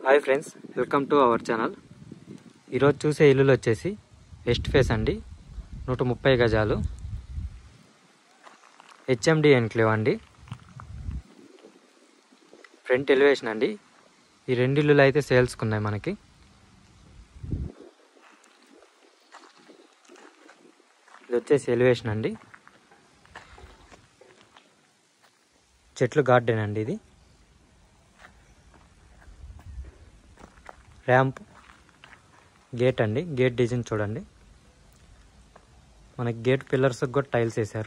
hi friends welcome to our channel ఈరోజు చూసే ఇల్లులు వచ్చేసి వెస్ట్ ఫేస్ అండి నూట ముప్పై గజాలు హెచ్ఎండి ఎన్క్లేవ్ అండి ఫ్రంట్ ఎలివేషన్ అండి ఈ రెండు ఇల్లులు అయితే సేల్స్కి ఉన్నాయి మనకి ఇది వచ్చేసి ఎలివేషన్ అండి చెట్లు గార్డెన్ అండి ఇది ర్యాంప్ గేట్ అండి గేట్ డిజైన్ చూడండి మనకి గేట్ పిల్లర్స్ కూడా టైల్స్ వేశారు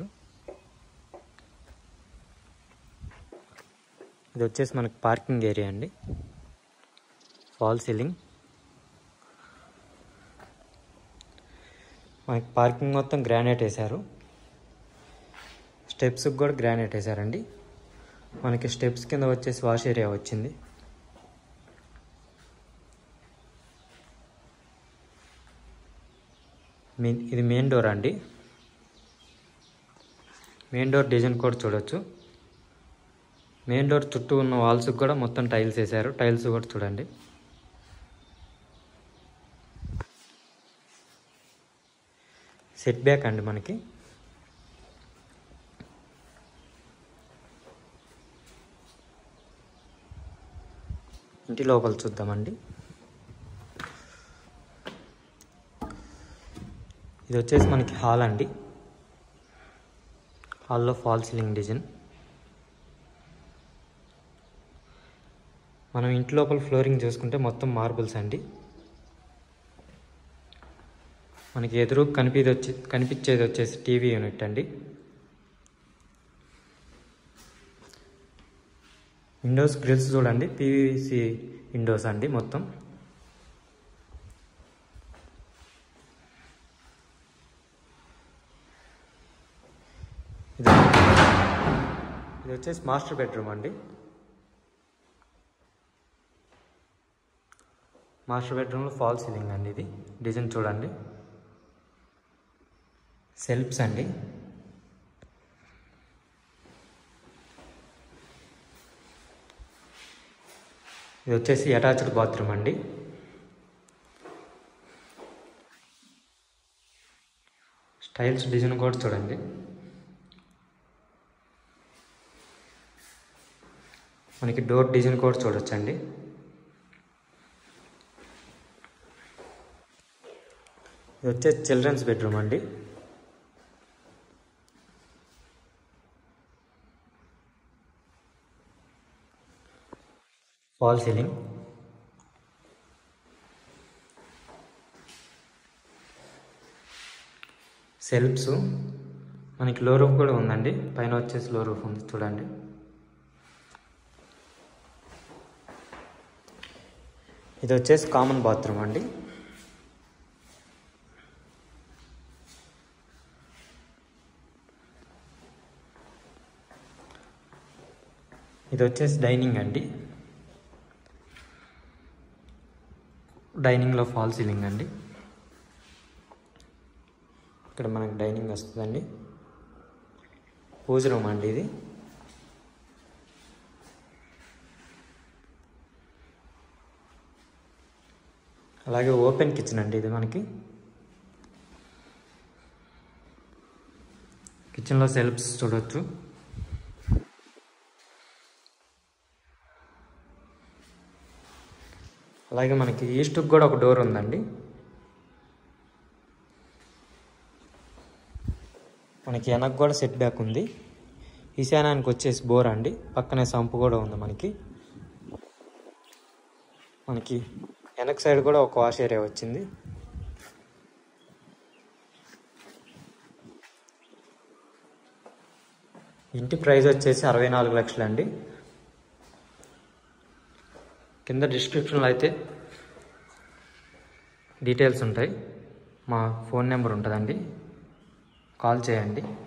ఇది వచ్చేసి మనకి పార్కింగ్ ఏరియా అండి ఫాల్ సీలింగ్ మనకి పార్కింగ్ మొత్తం గ్రానైట్ వేశారు స్టెప్స్కి కూడా గ్రానైట్ వేశారండి మనకి స్టెప్స్ కింద వచ్చేసి వాష్ ఏరియా వచ్చింది మెయిన్ ఇది మెయిన్ డోర్ అండి మెయిన్ డోర్ డిజైన్ కూడా చూడొచ్చు మెయిన్ డోర్ చుట్టూ ఉన్న వాల్స్కి కూడా మొత్తం టైల్స్ వేశారు టైల్స్ కూడా చూడండి సెట్ బ్యాక్ అండి మనకి ఇంటి లోపల చూద్దామండి ఇది వచ్చేసి మనకి హాల్ అండి హాల్లో ఫాల్ సీలింగ్ డిజైన్ మనం ఇంటి లోపల ఫ్లోరింగ్ చూసుకుంటే మొత్తం మార్బుల్స్ అండి మనకి ఎదురు కనిపించేది వచ్చి కనిపించేది వచ్చేసి టీవీ యూనిట్ అండి విండోస్ గ్రిల్స్ చూడండి పీవీసీ విండోస్ అండి మొత్తం ఇది ఇది వచ్చేసి మాస్టర్ బెడ్రూమ్ అండి మాస్టర్ బెడ్రూమ్లో ఫాల్ సీలింగ్ అండి ఇది డిజైన్ చూడండి సెల్ఫ్స్ అండి ఇది వచ్చేసి అటాచ్డ్ బాత్రూమ్ అండి స్టైల్స్ డిజైన్ కూడా చూడండి మనకి డోర్ డిజైన్ కూడా చూడొచ్చండి ఇది వచ్చేసి చిల్డ్రన్స్ బెడ్రూమ్ అండి ఫాల్ సీలింగ్ సెల్ఫ్స్ మనకి లో రూఫ్ కూడా ఉందండి పైన వచ్చేసి లో రూఫ్ ఉంది చూడండి ఇది వచ్చేసి కామన్ బాత్రూమ్ అండి ఇది వచ్చేసి డైనింగ్ అండి డైనింగ్లో ఫాల్ సీలింగ్ అండి ఇక్కడ మనకి డైనింగ్ వస్తుందండి పూజ రూమ్ అండి ఇది అలాగే ఓపెన్ కిచెన్ అండి ఇది మనకి కిచెన్లో సెల్ఫ్స్ చూడొచ్చు అలాగే మనకి ఈస్ట్కి కూడా ఒక డోర్ ఉందండి మనకి వెనక్కి కూడా సెట్ బ్యాక్ ఉంది ఈశాన్యానికి వచ్చేసి బోర్ అండి పక్కనే సంపు కూడా ఉంది మనకి మనకి వెనక్ సైడ్ కూడా ఒక వాష్ ఏరియా వచ్చింది ఇంటి ప్రైస్ వచ్చేసి అరవై నాలుగు లక్షలండి కింద డిస్క్రిప్షన్లో అయితే డీటెయిల్స్ ఉంటాయి మా ఫోన్ నెంబర్ ఉంటుందండి కాల్ చేయండి